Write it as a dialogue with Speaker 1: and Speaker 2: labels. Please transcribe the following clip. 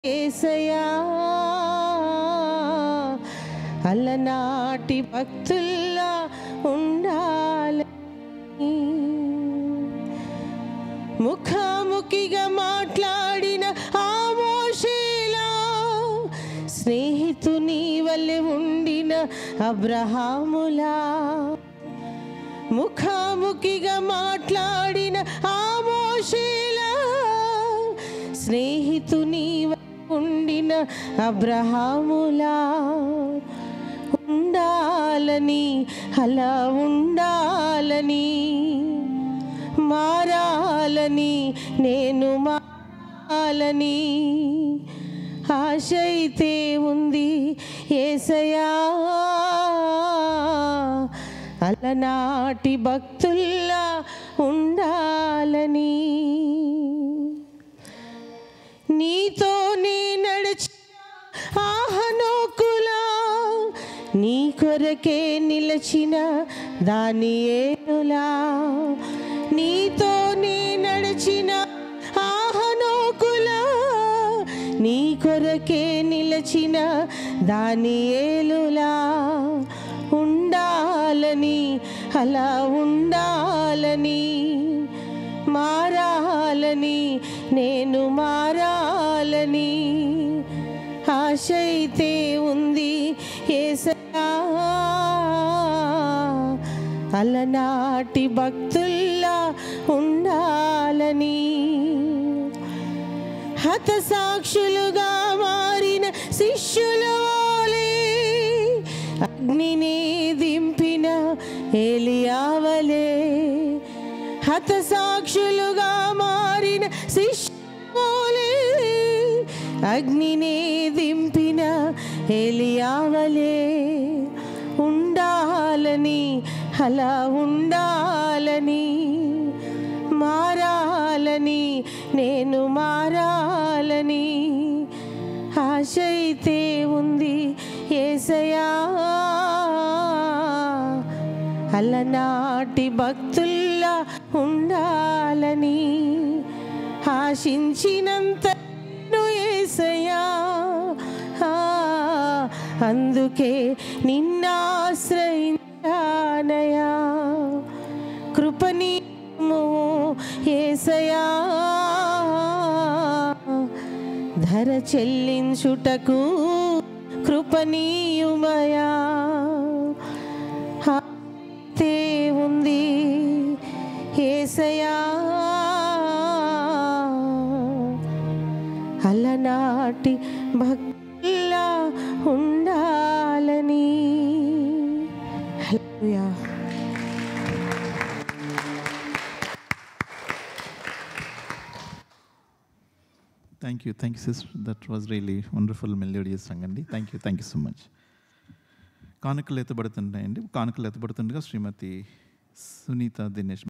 Speaker 1: ఏసయా అలనాటి భక్తుల్లా ఉండాలి ముఖాముఖిగా మాట్లాడిన ఆ మోషేలా స్నేహితుని వల్లే ఉండిన అబ్రహాములా ముఖాముఖిగా మాట్లాడిన ఆ మోషేలా స్నేహితుని వలె ఉండిన అబ్రహాములా ఉండాలని అలా ఉండాలని మారాలని నేను మారాలని ఆశ అయితే ఉంది ఏసయా అలనాటి భక్తుల్లా ఉండాలని నీతో నీ నడిచి ఆహనోకులా నీ కొరకే నిలచిన దాని ఏనులా నీతో నీ నడిచిన ఆహనోకులా నీ కొరకే నిలచిన దాని ఏలులా ఉండాలని అలా ఉండాలని మారాలని నేను మారాలని ఆశ అయితే ఉంది ఏసయా అలనాటి భక్తుల్లా ఉండాలని హతసాక్షులుగా మారిన శిష్యుల వలె అగ్నిని దింపిన ఏలియావలే హతసాక్షులుగా మారిన శిష్యులే అగ్నిని దింపిన ఏలియావలే ఉండాలని అలా ఉండాలని మారాలని నేను మారాలని ఆశ అయితే ఉంది ఏసయా అలనాటి భక్తుల్లా ఉండాలని ఆశించినంత నేను ఏసయా ఆ, అందుకే నిన్నాశ్రయించానయా కృపణీయము ఏసయా ధర చెల్లించుటకు కృపణీయుమయా తే ఉంది ఏసయా అలనాటి భక్తుల్లా ఉండాలని hallelujah
Speaker 2: thank you thank you sister that was really wonderful melodious song అండి thank you thank you so much కానుకలు ఎత్తబడుతుంటాయండి కానుకలు ఎత్తబడుతుండగా శ్రీమతి సునీత దినేష్